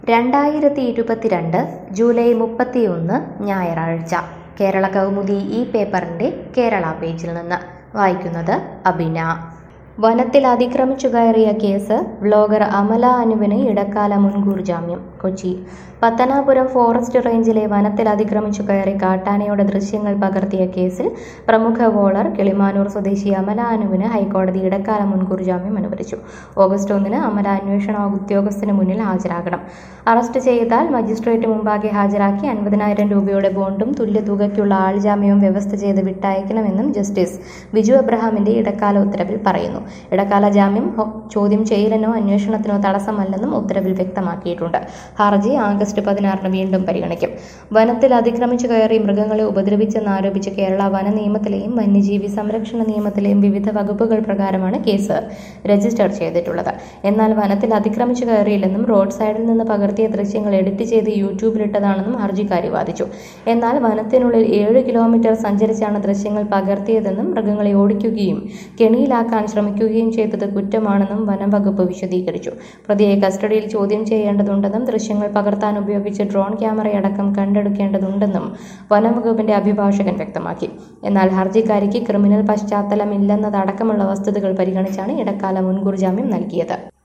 രണ്ടായിരത്തി ഇരുപത്തിരണ്ട് ജൂലൈ മുപ്പത്തിയൊന്ന് ഞായറാഴ്ച കേരള കൗമുദി ഈ പേപ്പറിൻ്റെ കേരള പേജിൽ നിന്ന് വായിക്കുന്നത് അബിന വനത്തിൽ അതിക്രമിച്ചു കയറിയ കേസ് വ്ലോഗർ അമല അനുവിന് ഇടക്കാല മുൻകൂർ ജാമ്യം കൊച്ചി പത്തനാപുരം ഫോറസ്റ്റ് റേഞ്ചിലെ വനത്തിൽ അതിക്രമിച്ചു കയറി കാട്ടാനയുടെ ദൃശ്യങ്ങൾ പകർത്തിയ കേസിൽ പ്രമുഖ വോളർ കിളിമാനൂർ സ്വദേശി അമല അനുവിന് ഹൈക്കോടതി ഇടക്കാല മുൻകൂർ ജാമ്യം അനുവദിച്ചു ഓഗസ്റ്റ് ഒന്നിന് അമല അന്വേഷണ ഉദ്യോഗസ്ഥന് മുന്നിൽ ഹാജരാകണം അറസ്റ്റ് ചെയ്താൽ മജിസ്ട്രേറ്റ് മുമ്പാകെ ഹാജരാക്കി അൻപതിനായിരം രൂപയുടെ ബോണ്ടും തുല്യ തുകയ്ക്കുള്ള ആൾജാമ്യവും വ്യവസ്ഥ ചെയ്ത് വിട്ടയക്കണമെന്നും ജസ്റ്റിസ് ബിജു എബ്രഹാമിന്റെ ഇടക്കാല ഉത്തരവിൽ പറയുന്നു ഇടക്കാല ജാമ്യം ഹോ- ചോദ്യം ചെയ്യലിനോ അന്വേഷണത്തിനോ തടസ്സമല്ലെന്നും ഉത്തരവിൽ വ്യക്തമാക്കിയിട്ടുണ്ട് ഹർജി ആഗസ്റ്റ് പതിനാറിന് വീണ്ടും പരിഗണിക്കും വനത്തിൽ അതിക്രമിച്ചു കയറി മൃഗങ്ങളെ ഉപദ്രവിച്ചെന്നാരോപിച്ച് കേരള വന നിയമത്തിലെയും വന്യജീവി സംരക്ഷണ നിയമത്തിലെയും വിവിധ വകുപ്പുകൾ പ്രകാരമാണ് കേസ് രജിസ്റ്റർ ചെയ്തിട്ടുള്ളത് എന്നാൽ വനത്തിൽ അതിക്രമിച്ചു കയറിയില്ലെന്നും റോഡ് സൈഡിൽ നിന്ന് പകർത്തിയ ദൃശ്യങ്ങൾ എഡിറ്റ് ചെയ്ത് യൂട്യൂബിലിട്ടതാണെന്നും ഹർജിക്കാരി വാദിച്ചു എന്നാൽ വനത്തിനുള്ളിൽ ഏഴ് കിലോമീറ്റർ സഞ്ചരിച്ചാണ് ദൃശ്യങ്ങൾ പകർത്തിയതെന്നും മൃഗങ്ങളെ ഓടിക്കുകയും കെണിയിലാക്കാൻ ശ്രമിക്കുകയും ചെയ്തത് കുറ്റമാണെന്നും വനം വകുപ്പ് വിശദീകരിച്ചു പ്രതിയെ കസ്റ്റഡിയിൽ ചോദ്യം ചെയ്യേണ്ടതുണ്ടെന്നും ദൃശ്യങ്ങൾ പകർത്താൻ ഉപയോഗിച്ച ഡ്രോൺ ക്യാമറയടക്കം കണ്ടെടുക്കേണ്ടതുണ്ടെന്നും വനം വകുപ്പിന്റെ അഭിഭാഷകൻ വ്യക്തമാക്കി എന്നാൽ ഹർജിക്കാരിക്ക് ക്രിമിനൽ പശ്ചാത്തലമില്ലെന്നതടക്കമുള്ള വസ്തുതകൾ പരിഗണിച്ചാണ് ഇടക്കാല മുൻകൂർ ജാമ്യം നൽകിയത്